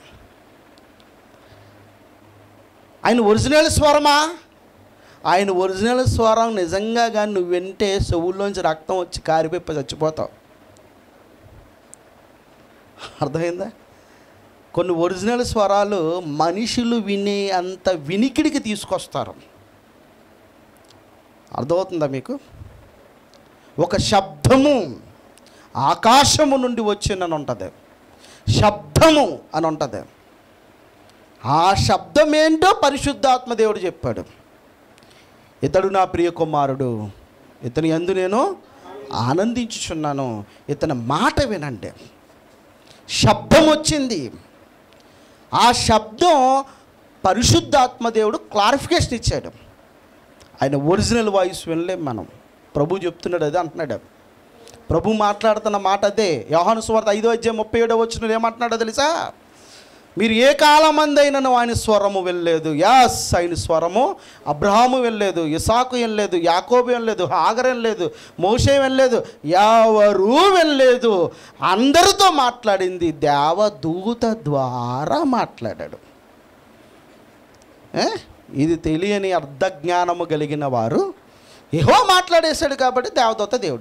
ఆయన ఒరిజినల్ స్వరమా ఆయన ఒరిజినల్ స్వరం నిజంగా కానీ నువ్వు వింటే చెవుల్లోంచి రక్తం వచ్చి కారిపోయి చచ్చిపోతావు అర్థమైందా కొన్ని ఒరిజినల్ స్వరాలు మనుషులు వినే అంత వినికిడికి తీసుకొస్తారు అర్థమవుతుందా మీకు ఒక శబ్దము ఆకాశము నుండి వచ్చిందని ఉంటుంది శబ్దము అని ఉంటుంది ఆ శబ్దం ఏంటో పరిశుద్ధాత్మ దేవుడు చెప్పాడు ఇతడు నా ప్రియ కుమారుడు ఇతని ఎందు నేను ఆనందించుచున్నాను ఇతని మాట వినండి శబ్దం వచ్చింది ఆ శబ్దం పరిశుద్ధాత్మ దేవుడు క్లారిఫికేషన్ ఇచ్చాడు ఆయన ఒరిజినల్ వాయిస్ వినలేం మనం ప్రభు చెప్తున్నాడు అదే అంటున్నాడు ప్రభు మాట్లాడుతున్న మాట అదే యోహాను సువార్త ఐదో అధ్యాయం ముప్పై ఏడో వచ్చిన ఏమంటున్నాడో తెలుసా మీరు ఏ కాలమందైనను ఆయన స్వరము వెళ్ళలేదు యాస్ ఆయన స్వరము అబ్రహాము వెళ్ళలేదు ఇసాకు వెళ్ళలేదు యాకోబు వెళ్ళలేదు హాగర్ వెళ్ళలేదు మోషే వెళ్ళలేదు ఎవరూ వెళ్ళలేదు అందరితో మాట్లాడింది దేవదూత ద్వారా మాట్లాడాడు ఏ? ఇది తెలియని అర్ధజ్ఞానము కలిగిన వారు ఏహో మాట్లాడేశాడు కాబట్టి దేవదూత దేవుడు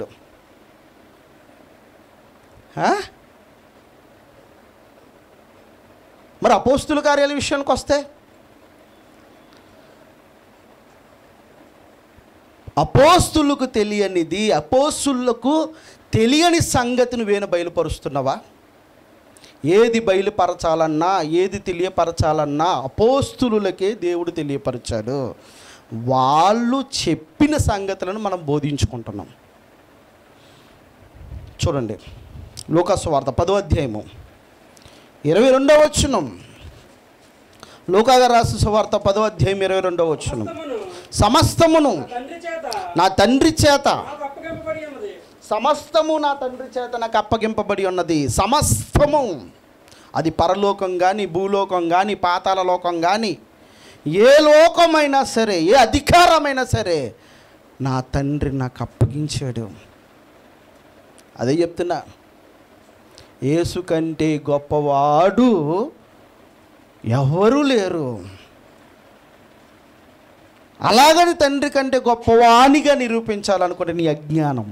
ఆ? మరి అపోస్తుల కార్యాల విషయానికి వస్తే అపోస్తులకు తెలియనిది అపోస్తులకు తెలియని సంగతిని వేను బయలుపరుస్తున్నావా ఏది బయలుపరచాలన్నా ఏది తెలియపరచాలన్నా అపోస్తులకే దేవుడు తెలియపరిచాడు వాళ్ళు చెప్పిన సంగతులను మనం బోధించుకుంటున్నాం చూడండి లోకాసు వార్త పదో అధ్యాయము ఇరవై రెండవ వచ్చునం లోకాగా రాసిన సువార్త పదో అధ్యాయం ఇరవై రెండవ వచ్చునం సమస్తమును సమస్తమును నా తండ్రి చేత నా తండ్రి చేత నాకు అప్పగింపబడి ఉన్నది సమస్తము నా తండ్రి చేత నాకు అప్పగింపబడి ఉన్నది సమస్తము అది పరలోకం కానీ భూలోకం కానీ పాతాల లోకం కానీ ఏ లోకమైనా సరే ఏ అధికారమైనా సరే నా తండ్రి నాకు అప్పగించాడు అదే చెప్తున్నా యేసు కంటే గొప్పవాడు ఎవరు లేరు అలాగని తండ్రి కంటే గొప్పవానిగా నిరూపించాలనుకుంటే నీ అజ్ఞానం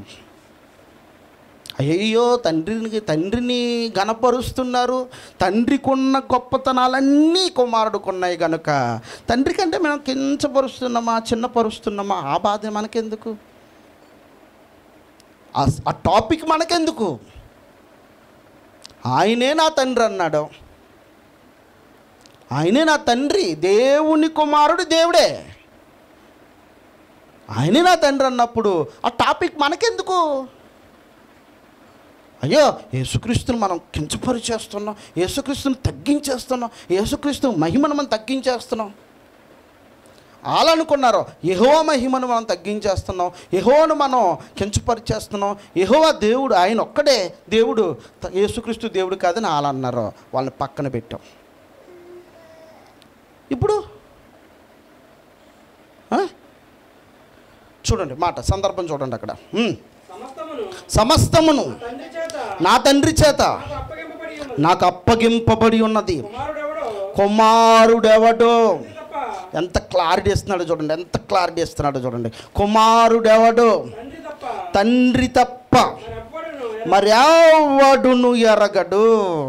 అయ్యో తండ్రిని తండ్రిని గణపరుస్తున్నారు తండ్రికి ఉన్న గొప్పతనాలన్నీ కుమారుడికి ఉన్నాయి కనుక తండ్రి కంటే మనం కించపరుస్తున్నామా చిన్నపరుస్తున్నామా ఆ బాధ మనకెందుకు ఆ- ఆ టాపిక్ మనకెందుకు ఆయనే నా తండ్రి అన్నాడు ఆయనే నా తండ్రి దేవుని కుమారుడు దేవుడే ఆయనే నా తండ్రి అన్నప్పుడు ఆ టాపిక్ మనకెందుకు అయ్యో యేసుక్రీస్తుని మనం కించపరిచేస్తున్నాం యేసుక్రీస్తుని తగ్గించేస్తున్నాం యేసుక్రీస్తు మహిమను మనం తగ్గించేస్తున్నాం వాళ్ళు అనుకున్నారు యహోవ మహిమను మనం తగ్గించేస్తున్నాం యహోవను మనం కించపరిచేస్తున్నాం యహోవా దేవుడు ఆయన ఒక్కడే దేవుడు త- యేసుక్రీస్తు దేవుడు కాదని వాళ్ళు అన్నారు వాళ్ళని పక్కన పెట్టాం ఇప్పుడు ఆ? చూడండి మాట సందర్భం చూడండి అక్కడ ఉమ్. సమస్తమును సమస్తమును నా తండ్రి చేత నా తండ్రి చేత నాకు అప్పగింపబడి ఉన్నది నాకు అప్పగింపబడి ఉన్నది కుమారుడెవడో కుమారుడెవడో తండ్రి తప్ప ఎంత క్లారిటీ ఇస్తున్నాడో చూడండి ఎంత క్లారిటీ ఇస్తున్నాడో చూడండి కుమారుడెవడో తండ్రి తప్ప తండ్రి తప్ప మరెవ్వడును మరెవడును ఎరగడు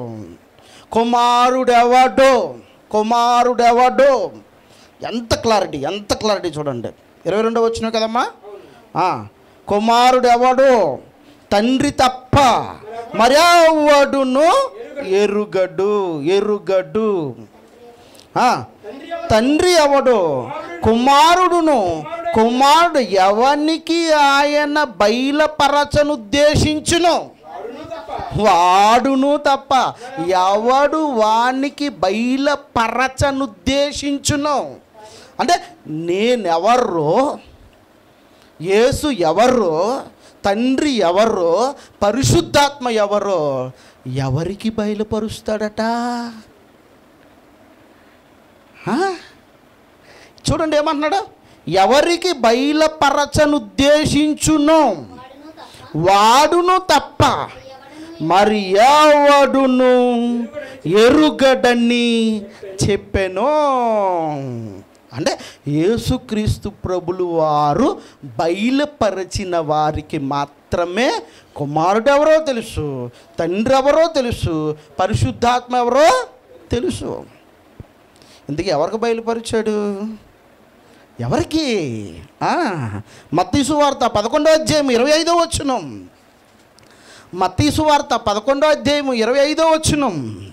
కుమారుడెవడో కుమారుడెవడో ఎంత క్లారిటీ ఎంత క్లారిటీ చూడండి ఇరవై రెండో వచ్చినావు కదమ్మా ఆ, కుమారుడెవడు తండ్రి తప్ప మరెవడును ఎరుగడు ఎరుగడు ఆ, తండ్రి ఎవరు? తండ్రి ఎవడు కుమారుడును కుమారుడు ఎవనికి ఆయన బయలుపరచనుద్దేశించును వాడును తప్ప వాడును తప్ప ఎవడు వానికి బయలుపరచనుద్దేశించును అంటే నేనెవర్రో యేసు ఎవరో తండ్రి ఎవరో పరిశుద్ధాత్మ ఎవరో ఎవరికి బయలుపరుస్తాడట ఆ? చూడండి ఏమంటున్నాడు ఎవరికి బయలుపరచనుద్దేశించును వాడును తప్ప వాడును తప్ప ఎవడను మరి ఎవడును ఎరుగడని చెప్పెను అంటే యేసుక్రీస్తు ప్రభులు వారు బయలుపరిచిన వారికి మాత్రమే కుమారుడు ఎవరో తెలుసు తండ్రి ఎవరో తెలుసు పరిశుద్ధాత్మ ఎవరో తెలుసు ఇందుకు ఎవరికి బయలుపరిచాడు ఎవరికి మత్తీసు వార్త పదకొండో అధ్యాయం ఇరవై ఐదో వచ్చును మత్తీసు వార్త పదకొండో అధ్యాయం ఇరవై ఐదో వచ్చును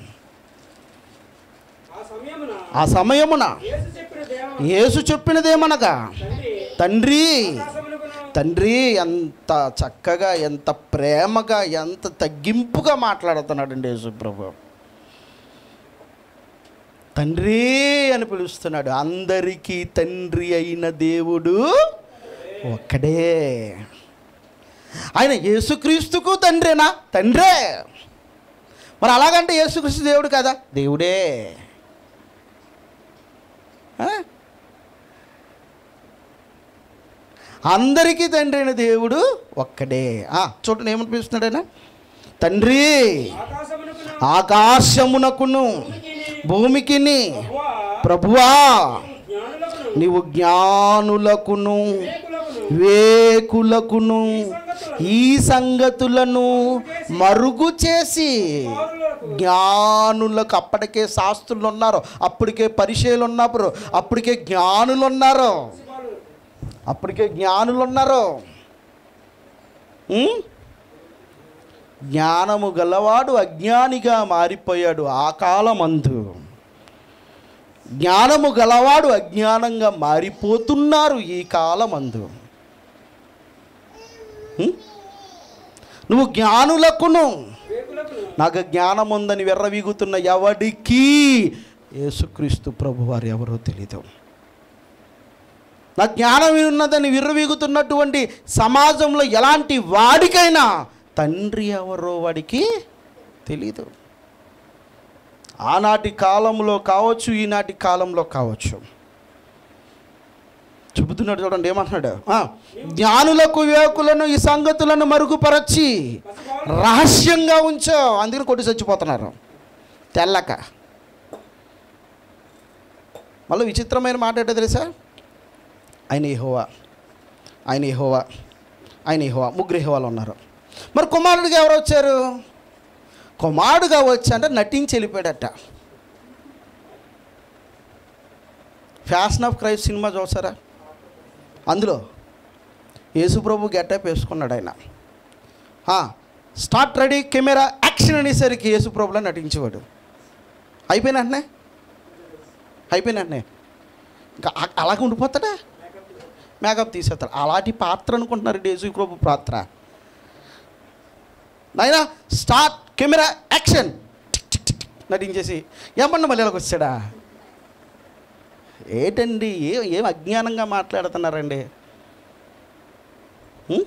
ఆ సమయమున ఆ సమయమున యేసు చెప్పిన దేవ యేసు చెప్పినదేమనగా తండ్రి తండ్రి ఆకాశమునకును తండ్రి ఎంత చక్కగా ఎంత ప్రేమగా ఎంత తగ్గింపుగా మాట్లాడుతున్నాడండి యేసుప్రభు తండ్రి అని పిలుస్తున్నాడు అందరికీ తండ్రి అయిన దేవుడు ఒక్కడే ఆయన యేసుక్రీస్తుకు తండ్రేనా తండ్రే మరి అలాగంటే యేసుక్రీస్తు దేవుడు కదా దేవుడే ఆ? అందరికీ తండ్రి అయిన దేవుడు ఒక్కడే ఆ, చూడండి ఏమని పిలుస్తున్నాడు ఆయన తండ్రి ఆకాశమునకును ఆకాశమునకును భూమికిని భూమికిని ప్రభువా ప్రభువా జ్ఞానులకును నీవు జ్ఞానులకును వివేకులకును వేకులకును ఈ సంగతులను మరుగు చేసి పౌరులకు జ్ఞానులకు అప్పటికే శాస్త్రులు ఉన్నారు అప్పటికే పరిచయలు ఉన్నారు అప్పటికే జ్ఞానులు ఉన్నారు అప్పటికే జ్ఞానులు ఉన్నారు ఉం? జ్ఞానము గలవాడు అజ్ఞానిగా మారిపోయాడు ఆ కాలమందు జ్ఞానము గలవాడు అజ్ఞానంగా మారిపోతున్నారు ఈ కాలమందు ఉం? నువ్వు జ్ఞానులకును వివేకులకును నాకు జ్ఞానం ఉందని విర్రవీగుతున్న ఎవడికి యేసుక్రీస్తు ప్రభు వారు ఎవరో తెలీదు నా జ్ఞానం ఉన్నదని విర్రవీగుతున్నటువంటి సమాజంలో ఎలాంటి వాడికైనా తండ్రి ఎవరో వాడికి తెలీదు ఆనాటి కాలంలో కావచ్చు ఈనాటి కాలంలో కావచ్చు చెబుతున్నాడు చూడండి ఏమంటున్నాడు ఆ, జ్ఞానులకు వివేకులను ఈ సంగతులను మరుగుపరచి రహస్యంగా ఉంచో అందుకని కొట్టి చచ్చిపోతున్నారు తెల్లక మళ్ళీ విచిత్రమైన మాట ఏంటో తెలుసా ఆయన ఇహోవా ఆయన ఇహోవా ఆయన ఇహోవా ముగ్గురు ఇహోవాలు ఉన్నారు మరి కుమారుడిగా ఎవరు వచ్చారు కుమారుడుగా వచ్చి అంటే నటించి వెళ్ళిపోయాడట ఫ్యాషన్ ఆఫ్ క్రైస్ట్ సినిమా చూసారా అందులో యేసుప్రభు గెటప్ వేసుకున్నాడు ఆయన ఆ, స్టార్ట్ రెడీ కెమెరా యాక్షన్ అనేసరికి యేసుప్రభులో నటించేవాడు అయిపోయిన వెంటనే అయిపోయిన వెంటనే ఇంకా అ- అలాగే ఉండిపోతాడా మేకప్ తీసేస్తాడు అలాంటి పాత్ర అనుకుంటున్నారు యేసుప్రభు పాత్ర నాయనా start camera action tick tick tick నటించేసి ఏమన్నా మళ్ళీ ఇలాగ వచ్చాడా ఏంటండి ఏ ఏం అజ్ఞానంగా మాట్లాడుతున్నారండి ఉం?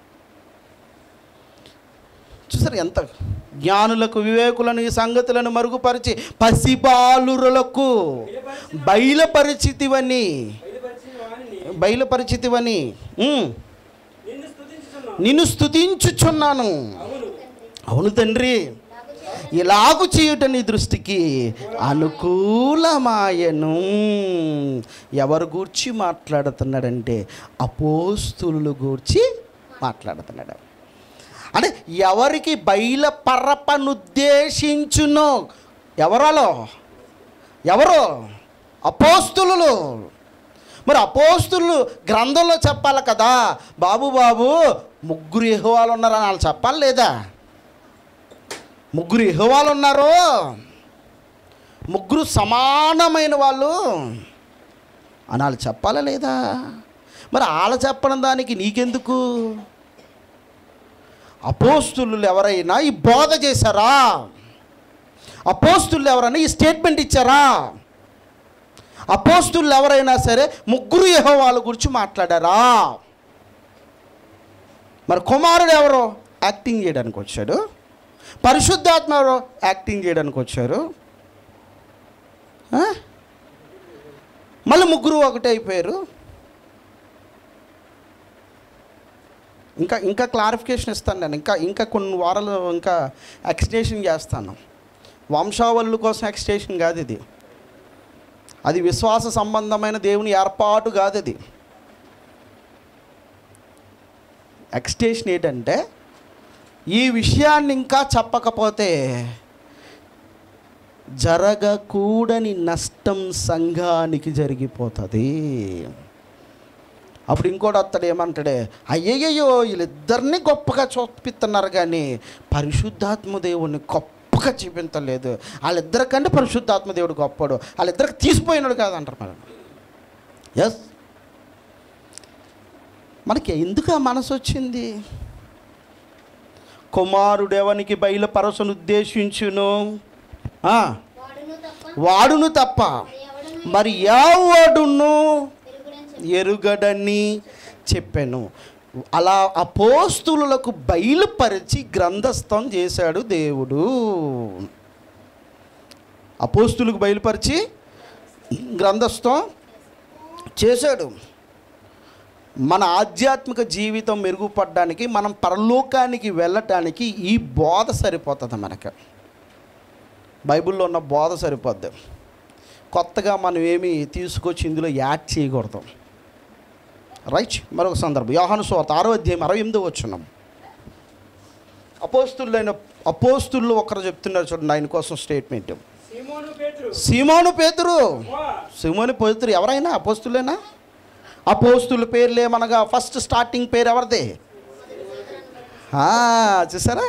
చూసారు ఎంత జ్ఞానులకు వివేకులను ఈ సంగతులను మరుగుపరిచి పసిబాలురులకు బయలుపరిచితివని బయలుపరిచిన వానిని బయలుపరిచితివని ఉం. నిన్ను స్తుతించుచున్నాను నిన్ను స్తుతించుచున్నాను అవును అవును తండ్రి ఇలాగు చేయుట నీ దృష్టికి అనుకూలమాయను ఎవరు గూర్చి మాట్లాడుతున్నాడంటే అపోస్తులు గూర్చి మాట్లాడుతున్నాడు అంటే ఎవరికి బయలుపరపనుద్దేశించునో ఎవరలో ఎవరు అపోస్తులు మరి అపోస్తులు గ్రంథంలో చెప్పాలి కదా బాబు బాబు ముగ్గురు ఎహోవాలు ఉన్నారని వాళ్ళు చెప్పాలి లేదా ముగ్గురు ఎహోవాలు ఉన్నారు ముగ్గురు సమానమైన వాళ్ళు అని వాళ్ళు చెప్పాలా లేదా మరి వాళ్ళు చెప్పడం దానికి నీకెందుకు అపోస్తులు ఎవరైనా ఈ బోధ చేశారా అపోస్తులు ఎవరైనా ఈ స్టేట్మెంట్ ఇచ్చారా అపోస్తులు ఎవరైనా సరే ముగ్గురు యెహోవాల గురించి మాట్లాడారా మరి కుమారుడు ఎవరో యాక్టింగ్ చేయడానికి వచ్చాడు పరిశుద్ధాత్మ ఎవరో యాక్టింగ్ చేయడానికి వచ్చారు ఆ? మళ్ళీ ముగ్గురు ఒకటే అయిపోయారు ఇంకా ఇంకా క్లారిఫికేషన్ ఇస్తాను నేను ఇంకా ఇంకా కొన్ని వారాలు ఇంకా ఎక్స్టేషన్ చేస్తాను వంశావళుల కోసం ఎక్స్టేషన్ కాదు ఇది అది విశ్వాస సంబంధమైన దేవుని ఏర్పాటు కాదు అది ఎక్స్టేషన్ ఏంటంటే ఈ విషయాన్ని ఇంకా చెప్పకపోతే జరగకూడని నష్టం సంఘానికి జరిగిపోతుంది అప్పుడు ఇంకోటి వస్తాడు ఏమంటాడే అయ్యయ్యో వీళ్ళిద్దరిని గొప్పగా చూపిస్తున్నారు కానీ పరిశుద్ధాత్మ దేవుడిని గొప్పగా చూపించలేదు వాళ్ళిద్దరికంటే పరిశుద్ధాత్మ దేవుడు గొప్పడు వాళ్ళిద్దరికి తీసిపోయినాడు కాదంటారు మరి ఎస్ మనకి ఎందుకు ఆ మనసు వచ్చింది కుమారుడు ఎవనికి బయలుపరచను ఉద్దేశించును ఆ, వాడును తప్ప వాడును తప్ప మరి ఎవడును మరి ఎవడును ఎరుగుడని చెప్పి ఎరుగడని చెప్పాను అలా అపోస్తులకు బయలుపరిచి గ్రంథస్థం చేశాడు దేవుడు అపోస్తులకు బయలుపరిచి గ్రంథస్థం చేశాడు మన ఆధ్యాత్మిక జీవితం మెరుగుపడడానికి మనం పరలోకానికి వెళ్ళటానికి ఈ బోధ సరిపోతుంది మనకు బైబిల్లో ఉన్న బోధ సరిపోద్ది కొత్తగా మనం ఏమి తీసుకొచ్చి ఇందులో యాడ్ చేయకూడదు రైట్ మరొక సందర్భం యోహాను సువార్త ఆరో అధ్యాయం అరవై ఎనిమిదో వచ్చున్నాం అపోస్తులైన అపోస్తుల్లో ఒకరు చెప్తున్నారు చూడండి ఆయన కోసం స్టేట్మెంట్ సీమోను పేతురు సీమోను పేతురు వా సీమోను పేతురు ఎవరైనా అపోస్తులేనా అపోస్తుల పేర్లు ఏమనగా ఫస్ట్ స్టార్టింగ్ పేరు ఎవరిది ఆ, చూసారా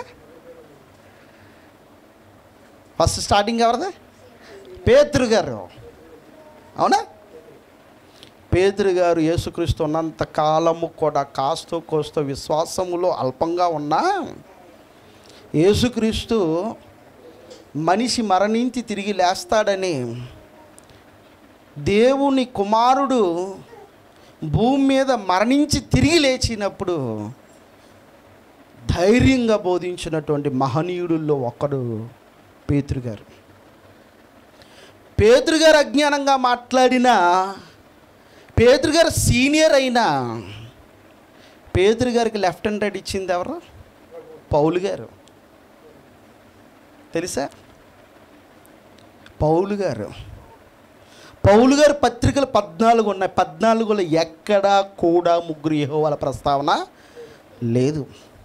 ఫస్ట్ స్టార్టింగ్ ఎవరిది పేతురు గారు అవునా పేతురు గారు యేసుక్రీస్తు ఉన్నంత కాలము కూడా కాస్తో కోస్తో విశ్వాసములో అల్పంగా ఉన్నా యేసుక్రీస్తు మనిషి మరణించి తిరిగి లేస్తాడని దేవుని కుమారుడు భూమి మీద మరణించి తిరిగి లేచినప్పుడు ధైర్యంగా బోధించినటువంటి మహనీయుడుల్లో ఒకడు పేతురు గారు పేతురు గారు అజ్ఞానంగా మాట్లాడినా పేతురు గారు సీనియర్ అయినా పేతురు గారికి లెఫ్ట్ హ్యాండ్ రైట్ ఇచ్చింది ఎవరు పౌలు గారు తెలుసా పౌలు గారు పౌలు గారి పత్రికలు పద్నాలుగు ఉన్నాయి పద్నాలుగులో ఎక్కడా కూడా ముగ్గురు యెహోవాల ప్రస్తావన లేదు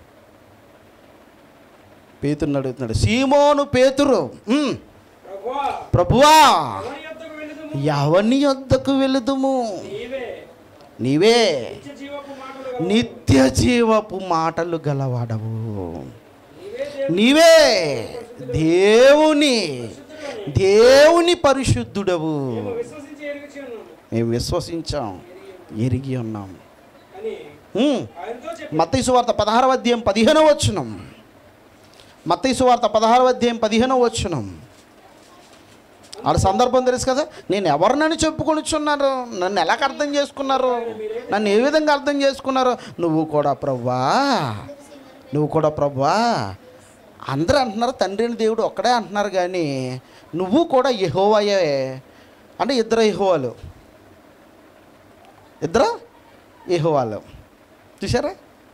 పేతురుని అడుగుతున్నాడు సీమోను పేతురు "ఉమ్, ప్రభువా ప్రభువా ఎవరి యొద్దకు వెళ్ళుదుము ఎవని యొద్దకు వెళుదుము నీవే నీవే నిత్య జీవపు మాటలు గలవు. నిత్య జీవపు మాటలు గలవాడవు నీవే దేవుని నీవే దేవుని దేవుని పరిశుద్ధుడవు మేము విశ్వసించి ఎరుగుచి ఉన్నాము మేము విశ్వసించాం ఎరిగి ఉన్నాం అని ఉమ్. ఆయనతో చెప్పి మత్తయి సువార్త పదహారవ అధ్యాయం పదిహేనవ వచ్చునం మత్తయి సువార్త పదహారవ అధ్యాయం పదిహేనవ వచ్చునం ఆడ సందర్భం తెలుసు కదా నేను ఎవరినని చెప్పుకొనిచున్నారు నన్ను ఎలా అర్థం చేసుకున్నారు నన్ను ఏ విధంగా అర్థం చేసుకున్నారు నువ్వు కూడా ప్రవ్వా నువ్వు కూడా ప్రవ్వా అందరూ అంటున్నారు తండ్రిని దేవుడు ఒక్కడే అంటున్నారు కానీ నువ్వు కూడా యెహోవాయే అంటే ఇద్దరు యెహోవాలు ఇద్దరు యెహోవాలు చూసారా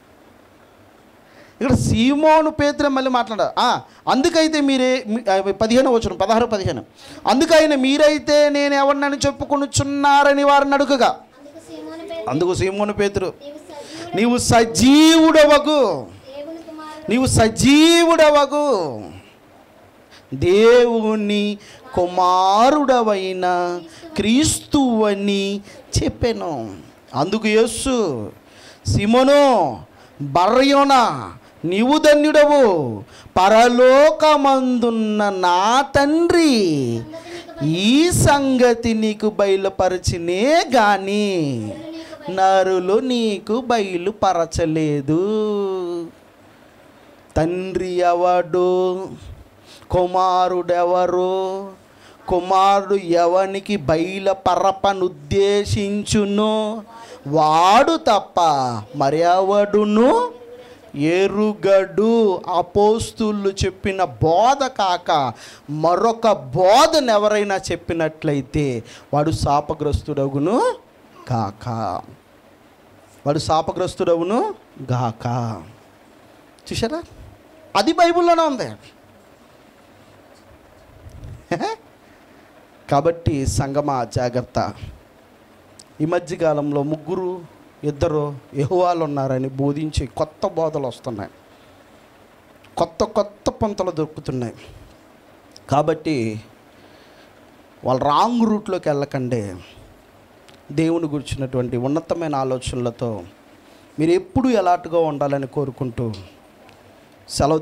ఇక్కడ సీమోను పేతురు మళ్ళీ మాట్లాడారు ఆ, అందుకైతే మీరే మీ- ఆ, పదిహేను వచ్చిన పదహారు పదిహేను అందుకైనా మీరైతే నేను ఎవరినని చెప్పుకొనుచున్నారని వారిని అడుగుగా అందుకు సీమోను పేతురు, అందుకు సీమోను పేతురు నీవు సజీవుడు నీవు సజీవుడవగు దేవుని కుమారుడు నీవు సజీవుడవగు దేవుని కుమారుడవైన క్రీస్తు అని చెప్పాను అందుకు యేసు సిమోను బర్యోనా నీవు ధన్యుడవు పరలోకమందున్న నా తండ్రి ఈ సంగతి నీకు బయలుపరచినే గాని నరులు నీకు బయలుపరచలేదు తండ్రి ఎవడు కుమారుడెవరు కుమారుడు ఎవనికి బయలుపరపనుద్దేశించును వాడు తప్ప మరెవడును ఎరుగడు అపోస్తులు చెప్పిన బోధ కాక మరొక బోధను ఎవరైనా చెప్పినట్లయితే వాడు శాపగ్రస్తుడగును కాక వాడు శాపగ్రస్తుడవును గాక చూసారా అది బైబిల్లోనే ఉంది కాబట్టి సంగమా జాగ్రత్త ఈ మధ్యకాలంలో ముగ్గురు ఇద్దరు యహోవాలు ఉన్నారని బోధించి కొత్త బోధలు వస్తున్నాయి కొత్త కొత్త పొంతలు దొరుకుతున్నాయి కాబట్టి వాళ్ళు రాంగ్ రూట్లోకి వెళ్ళకండి దేవుని గురించినటువంటి ఉన్నతమైన ఆలోచనలతో మీరు ఎప్పుడు ఎలాంటిగా ఉండాలని కోరుకుంటూ సెలవు